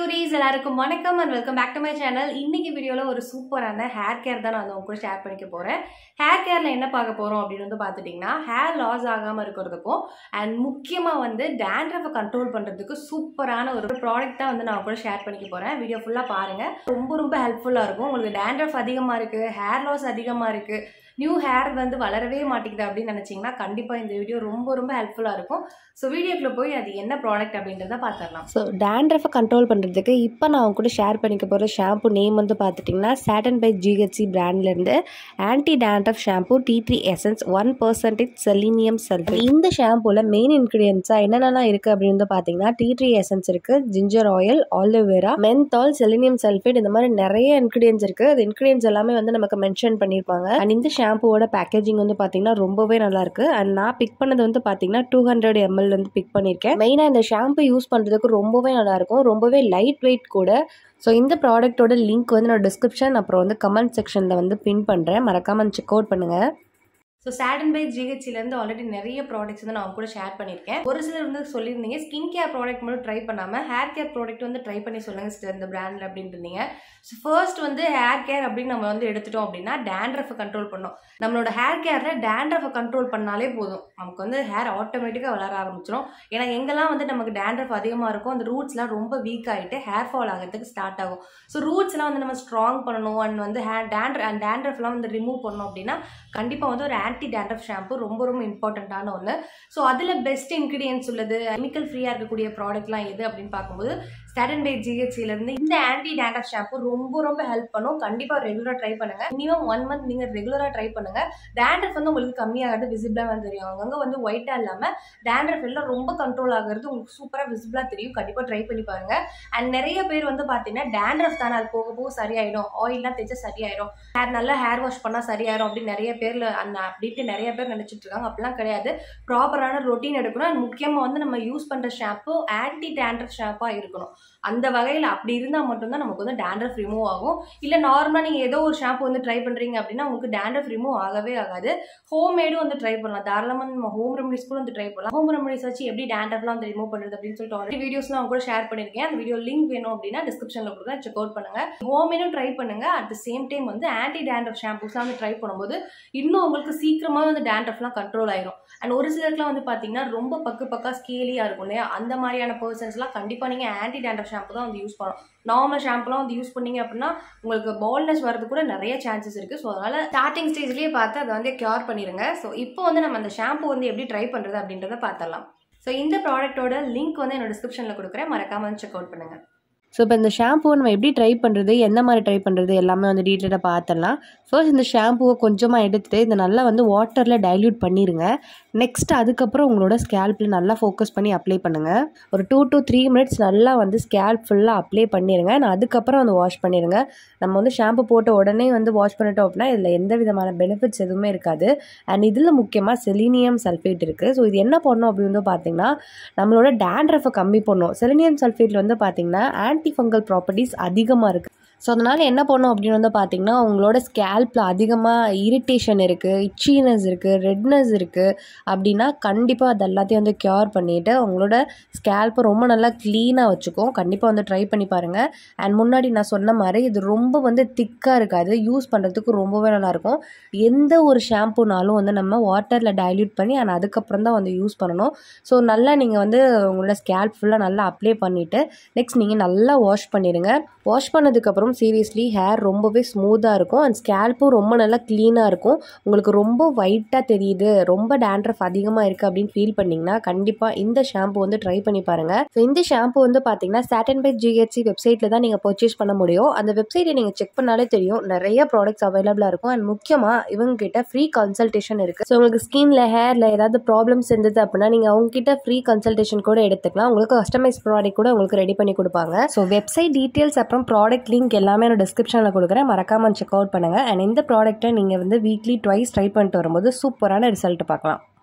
கியூரிஸ் எல்லாருக்கும் வணக்கம் and welcome back to my channel இன்னைக்கு வீடியோவில் ஒரு சூப்பரான ஹேர் கேர் தான் நான் வந்து உங்க கூட ஷேர் பண்ணிக்க போகிறேன் ஹேர் கேரில் என்ன பார்க்க போகிறோம் அப்படின்னு வந்து பார்த்துட்டிங்கன்னா ஹேர் லாஸ் ஆகாமல் இருக்கிறதுக்கும் அண்ட் முக்கியமாக வந்து டேண்ட்ரஃபை கண்ட்ரோல் பண்ணுறதுக்கு சூப்பரான ஒரு ப்ராடக்ட் தான் வந்து நான் உங்க கூட ஷேர் பண்ணிக்க போகிறேன் வீடியோ ஃபுல்லாக பாருங்கள் ரொம்ப ரொம்ப ஹெல்ப்ஃபுல்லாக இருக்கும் உங்களுக்கு டேண்ட்ரஃப் அதிகமாக இருக்குது ஹேர் லாஸ் அதிகமாக இருக்குது நியூ ஹேர் வந்து வளரவே மாட்டேங்குது அப்படின்னு நினச்சிங்கன்னா கண்டிப்பாக இந்த வீடியோ ரொம்ப ரொம்ப ஹெல்ப்ஃபுல்லாக இருக்கும் ஸோ வீடியோக்குள்ளே போய் அது என்ன ப்ராடக்ட் அப்படின்றத பார்த்துடலாம் ஸோ டேண்ட்ரஃபை கண்ட்ரோல் பண்ணுறதுக்கு இப்போ நான் அவங்க கூட ஷேர் பண்ணிக்க போகிற ஷாம்பு நேம் வந்து பார்த்துட்டிங்கன்னா சாட்டன் பை ஜிஹெச்சி பிராண்ட்லேருந்து anti dandruff shampoo tea tree essence one percentage selenium sulphate இந்த ஷாம்புவில் மெயின் இன்க்ரீடியன்ஸாக என்னென்னலாம் இருக்குது அப்படின்னு வந்து பார்த்தீங்கன்னா டி த்ரீ எசன்ஸ் இருக்குது ginger oil aloe vera menthol selenium sulphate இந்த மாதிரி நிறைய இன்க்ரீடியன்ஸ் இருக்குது அது இன்க்ரீடியன்ஸ் எல்லாமே வந்து நமக்கு மென்ஷன் பண்ணியிருப்பாங்க அண்ட் இந்த ஷாம்புவோட பேக்கேஜிங் வந்து பார்த்தீங்கன்னா ரொம்பவே நல்லா இருக்கு அண்ட் நான் பிக் பண்ணது வந்து பார்த்தீங்கன்னா டூ ஹண்ட்ரட் எம்எல் வந்து பிக் பண்ணியிருக்கேன் மெயினாக இந்த ஷாம்பு யூஸ் பண்ணுறதுக்கு ரொம்பவே நல்லா இருக்கும் ரொம்பவே லைட் வெயிட் கூட ஸோ இந்த ப்ராடக்ட்டோட லிங்க் வந்து நான் டிஸ்கிரிப்ஷன் அப்புறம் வந்து கமெண்ட் செக்ஷனில் வந்து பின் பண்ணுறேன் மறக்காமல் செக் அவுட் பண்ணுங்கள் ஸோ சாடன் பை ஜிஹெச்சிலேருந்து ஆல்ரெடி நிறைய ப்ராடக்ட்ஸ் வந்து நான் அவங்க கூட ஷேர் பண்ணியிருக்கேன் ஒரு சிலர் வந்து சொல்லியிருந்தீங்க ஸ்கின் கேர் ப்ராடக்ட் மட்டும் ட்ரை பண்ணாமல் ஹேர் கேர் ப்ராடக்ட் வந்து ட்ரை பண்ணி சொல்லுங்கள் சிஸ்டர் இந்த பிராண்டில் அப்படின்ட்டு இருந்தீங்க ஸோ ஃபர்ஸ்ட் வந்து ஹேர் கேர் அப்படின்னு நம்ம வந்து எடுத்துட்டோம் அப்படின்னா டேண்ட்ரஃபை கண்ட்ரோல் பண்ணோம் நம்மளோட ஹேர் கேரில் டேண்ட்ரஃபை கண்ட்ரோல் பண்ணாலே போதும் நமக்கு வந்து ஹேர் ஆட்டோமேட்டிக்காக வளர ஆரம்பிச்சிடும் ஏன்னா எங்கெல்லாம் வந்து நமக்கு டேண்ட்ரஃப் அதிகமாக இருக்கும் அந்த ரூட்ஸ்லாம் ரொம்ப வீக் ஆகிட்டு ஹேர் ஃபால் ஆகிறதுக்கு ஸ்டார்ட் ஆகும் ஸோ ரூட்ஸ்லாம் வந்து நம்ம ஸ்ட்ராங் பண்ணணும் அண்ட் வந்து ஹேர் டேண்ட்ர அண்ட் டேண்ட்ரஃப்லாம் வந்து ரிமூவ் பண்ணோம் அப்படின்னா கண்டிப்பாக வந்து ஒரு ஆன்டி டேண்ட்ரஃப் ஷாம்பு ரொம்ப ரொம்ப இம்பார்ட்டண்ட்டான ஒன்று ஸோ அதில் பெஸ்ட் இன்க்ரீடியன்ஸ் உள்ளது கெமிக்கல் ஃப்ரீயாக இருக்கக்கூடிய ப்ராடக்ட்லாம் எது அப்படின்னு பார்க்கும்போது ஸ்டாடன் பை ஜிஹெச்சிலேருந்து இந்த ஆன்டி டேண்ட்ரஃப் ஷாம்பு ரொம்ப ரொம்ப ஹெல்ப் பண்ணும் கண்டிப்பாக ரெகுலராக ட்ரை பண்ணுங்கள் மினிமம் ஒன் மந்த் நீங்கள் ரெகுலராக ட்ரை பண்ணுங்கள் டேண்ட்ரஃப் வந்து உங்களுக்கு கம்மியாகிறது விசிபிளாக வந்து தெரியும் அங்கங்கே வந்து ஒயிட்டாக இல்லாமல் டேண்ட்ரஃப் எல்லாம் ரொம்ப கண்ட்ரோல் ஆகிறது உங்களுக்கு சூப்பராக விசிபிளாக தெரியும் கண்டிப்பாக ட்ரை பண்ணி பாருங்கள் அண்ட் நிறைய பேர் வந்து பார்த்தீங்கன்னா டேண்ட்ரஃப் தானே அது போக போக சரியாயிடும் ஆயில்லாம் தேய்ச்சா சரியாயிடும் ஹேர் நல்லா ஹேர் வாஷ் பண்ணால் சரியாயிடும் அப்படின்னு நிறைய பேரில் அந்த அப்படின்ட்டு நிறைய பேர் நினச்சிட்டு இருக்காங்க அப்படிலாம் கிடையாது ப்ராப்பரான ரொட்டீன் எடுக்கணும் அண்ட் முக்கியமாக வந்து நம்ம யூஸ் பண்ணுற ஷாம்பு ஆன்டி டேண்ட்ரஃப் ஷாம்பாக இருக்கணும் அந்த வகையில் அப்படி இருந்தால் மட்டும்தான் நமக்கு வந்து டேண்ட்ரஃப் ரிமூவ் ஆகும் இல்லை நார்மலாக நீங்கள் ஏதோ ஒரு ஷாம்பு வந்து ட்ரை பண்ணுறீங்க அப்படின்னா உங்களுக்கு டேண்ட்ரஃப் ரிமூவ் ஆகவே ஆகாது ஹோம் மேடும் வந்து ட்ரை பண்ணலாம் தாராளமாக நம்ம ஹோம் ரெமடிஸ் கூட வந்து ட்ரை பண்ணலாம் ஹோம் ரெமடிஸ் வச்சு எப்படி டேண்ட்ரஃப்லாம் வந்து ரிமூவ் பண்ணுறது அப்படின்னு சொல்லிட்டு ஆல்ரெடி வீடியோஸ்லாம் அவங்க கூட ஷேர் பண்ணியிருக்கேன் அந்த வீடியோ லிங்க் வேணும் அப்படின்னா டிஸ்கிரிப்ஷனில் கொடுக்குறேன் செக் அவுட் பண்ணுங்கள் ஹோம் மேடும் ட்ரை பண்ணுங்கள் அட் த சேம் டைம் வந்து ஆன்டி டேண்ட்ரஃப் ஷாம்பூஸ்லாம் வந்து ட்ரை பண்ணும்போது இன்னும் உங்களுக்கு சீக்கிரமாக வந்து டேண்ட்ரஃப்லாம் கண்ட்ரோல் ஆயிரும் அண்ட் ஒரு சிலருக்குலாம் வந்து பார்த்தீங்கன்னா ரொம்ப பக்கு பக்கா ஸ்கேலியாக இருக்கும் இல்லையா அந்த மாதிரியான பர்சன்ஸ்லாம் கண்டிப்பாக நீங்கள் ஆன்டி டேண்ட்ரஃப் ஷாம்பு தான் வந்து யூஸ் பண்ணணும் நார்மல் ஷாம்புலாம் வந்து யூஸ் பண்ணீங்க அப்படின்னா உங்களுக்கு பால்னஸ் வரது கூட நிறைய சான்சஸ் இருக்குது ஸோ அதனால் ஸ்டார்டிங் ஸ்டேஜ்லேயே பார்த்து அதை வந்து க்யூர் பண்ணிடுங்க ஸோ இப்போ வந்து நம்ம அந்த ஷாம்பு வந்து எப்படி ட்ரை பண்ணுறது அப்படின்றத பார்த்துடலாம் ஸோ இந்த ப்ராடக்ட்டோட லிங்க் வந்து என்னோட டிஸ்கிரிப்ஷனில் கொடுக்குறேன் மறக்காமல் செக் அவுட் பண்ணுங்கள் ஸோ இப்போ இந்த ஷாம்புவை நம்ம எப்படி ட்ரை பண்ணுறது எந்த மாதிரி ட்ரை பண்ணுறது எல்லாமே வந்து டீட்டெயிலாக பார்த்துடலாம் ஃபர்ஸ்ட் இந்த ஷாம்புவை கொஞ்சமாக எடுத்துகிட்டு இதை நல்லா வந்து வாட்டரில் டைல்யூட் பண்ணிடுங்க நெக்ஸ்ட் அதுக்கப்புறம் உங்களோட ஸ்கேல்பில் நல்லா ஃபோக்கஸ் பண்ணி அப்ளை பண்ணுங்கள் ஒரு டூ டு த்ரீ மினிட்ஸ் நல்லா வந்து ஸ்கேல்ப் ஃபுல்லாக அப்ளை பண்ணிடுங்க நான் அதுக்கப்புறம் வந்து வாஷ் பண்ணிடுங்க நம்ம வந்து ஷாம்பு போட்ட உடனே வந்து வாஷ் பண்ணிட்டோம் அப்படின்னா இதில் எந்த விதமான பெனிஃபிட்ஸ் எதுவுமே இருக்காது அண்ட் இதில் முக்கியமாக செலினியம் சல்ஃபேட் இருக்குது ஸோ இது என்ன பண்ணணும் அப்படின்னு வந்து பார்த்தீங்கன்னா நம்மளோட டேண்ட்ரஃபை கம்மி பண்ணும் செலினியம் சல்ஃபேட்டில் வந்து பார்த்தீங்கன்னா ஆன்டி ஃபங்கல் ப்ராப்பர்ட்டிஸ் அதிகமாக இருக்குது ஸோ அதனால் என்ன பண்ணும் அப்படின்னு வந்து பார்த்தீங்கன்னா உங்களோட ஸ்கேல்பில் அதிகமாக இரிட்டேஷன் இருக்குது இச்சினஸ் இருக்குது ரெட்னஸ் இருக்குது அப்படின்னா கண்டிப்பாக அது எல்லாத்தையும் வந்து க்யூர் பண்ணிவிட்டு உங்களோட ஸ்கேல்ப்பை ரொம்ப நல்லா க்ளீனாக வச்சுக்கும் கண்டிப்பாக வந்து ட்ரை பண்ணி பாருங்கள் அண்ட் முன்னாடி நான் சொன்ன மாதிரி இது ரொம்ப வந்து திக்காக இருக்காது யூஸ் பண்ணுறதுக்கு ரொம்பவே நல்லாயிருக்கும் எந்த ஒரு ஷாம்புனாலும் வந்து நம்ம வாட்டரில் டைல்யூட் பண்ணி அண்ட் அதுக்கப்புறம் தான் வந்து யூஸ் பண்ணணும் ஸோ நல்லா நீங்கள் வந்து உங்களோட ஸ்கேல்ப் ஃபுல்லாக நல்லா அப்ளை பண்ணிவிட்டு நெக்ஸ்ட் நீங்கள் நல்லா வாஷ் பண்ணிடுங்க வாஷ் பண்ணதுக்கப்புறம் சீரியஸ்லி ஹேர் ரொம்பவே ஸ்மூத்தாக இருக்கும் அண்ட் ஸ்கேல்ப்பும் ரொம்ப நல்லா க்ளீனாக இருக்கும் உங்களுக்கு ரொம்ப ஒயிட்டாக தெரியுது ரொம்ப டேண்ட்ரஃப் அதிகமாக இருக்குது அப்படின்னு ஃபீல் பண்ணிங்கன்னா கண்டிப்பாக இந்த ஷாம்பு வந்து ட்ரை பண்ணி பாருங்கள் ஸோ இந்த ஷாம்பு வந்து பார்த்தீங்கன்னா சாட்டன் பை ஜிஹெச்சி வெப்சைட்டில் தான் நீங்கள் பர்ச்சேஸ் பண்ண முடியும் அந்த வெப்சைட்டை நீங்கள் செக் பண்ணாலே தெரியும் நிறைய ப்ராடக்ட்ஸ் அவைலபிளாக இருக்கும் அண்ட் முக்கியமாக இவங்க கிட்ட ஃப்ரீ கன்சல்டேஷன் இருக்குது ஸோ உங்களுக்கு ஸ்கின்ல ஹேரில் ஏதாவது ப்ராப்ளம்ஸ் இருந்தது அப்படின்னா நீங்கள் அவங்க கிட்ட ஃப்ரீ கன்சல்டேஷன் கூட எடுத்துக்கலாம் உங்களுக்கு கஸ்டமைஸ் ப்ராடக்ட் கூட உங்களுக்கு ரெடி பண்ணி கொடுப்பாங்க ஸோ வெப்சைட் டீட்டெயில்ஸ் அப்புறம் ப்ராடக்ட் லிங்க் எல்லாமே நான் டிஸ்கிரிப்ஷனில் கொடுக்குறேன் மறக்காமல் செக் அவுட் பண்ணுங்கள் அண்ட் இந்த ப்ராடக்ட்டை நீங்கள் வந்து வீக்லி ட்வைஸ் ட்ரை பண்ணிட்டு வரும்போது சூப்பரான ரிசல்ட் பார்க்கலாம்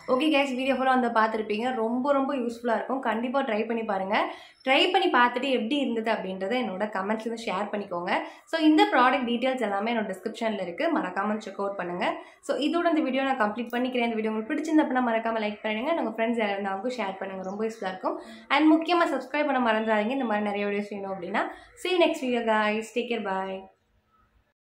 ஓகே கேஸ் வீடியோ ஃபுல்லாக வந்து பார்த்துருப்பீங்க ரொம்ப ரொம்ப யூஸ்ஃபுல்லாக இருக்கும் கண்டிப்பாக ட்ரை பண்ணி பாருங்கள் ட்ரை பண்ணி பார்த்துட்டு எப்படி இருந்தது அப்படின்றத என்னோட கமெண்ட்ஸ் வந்து ஷேர் பண்ணிக்கோங்க ஸோ இந்த ப்ராடக்ட் டீட்டெயில்ஸ் எல்லாமே என்னோட டிஸ்கிரிப்ஷனில் இருக்குது மறக்காமல் செக் அவுட் பண்ணுங்கள் ஸோ இதோட இந்த வீடியோ நான் கம்ப்ளீட் பண்ணிக்கிறேன் இந்த வீடியோ உங்களுக்கு பிடிச்சிருந்த அப்படின்னா மறக்காமல் லைக் பண்ணுங்கள் உங்கள் ஃப்ரெண்ட்ஸ் யாராவது இருந்தாலும் ஷேர் பண்ணுங்கள் ரொம்ப யூஸ்ஃபுல்லாக இருக்கும் அண்ட் முக்கியமாக சப்ஸ்கிரைப் பண்ண மறந்துடாதீங்க இந்த மாதிரி நிறைய வீடியோஸ் வேணும் அப்படின்னா see you next video guys take care bye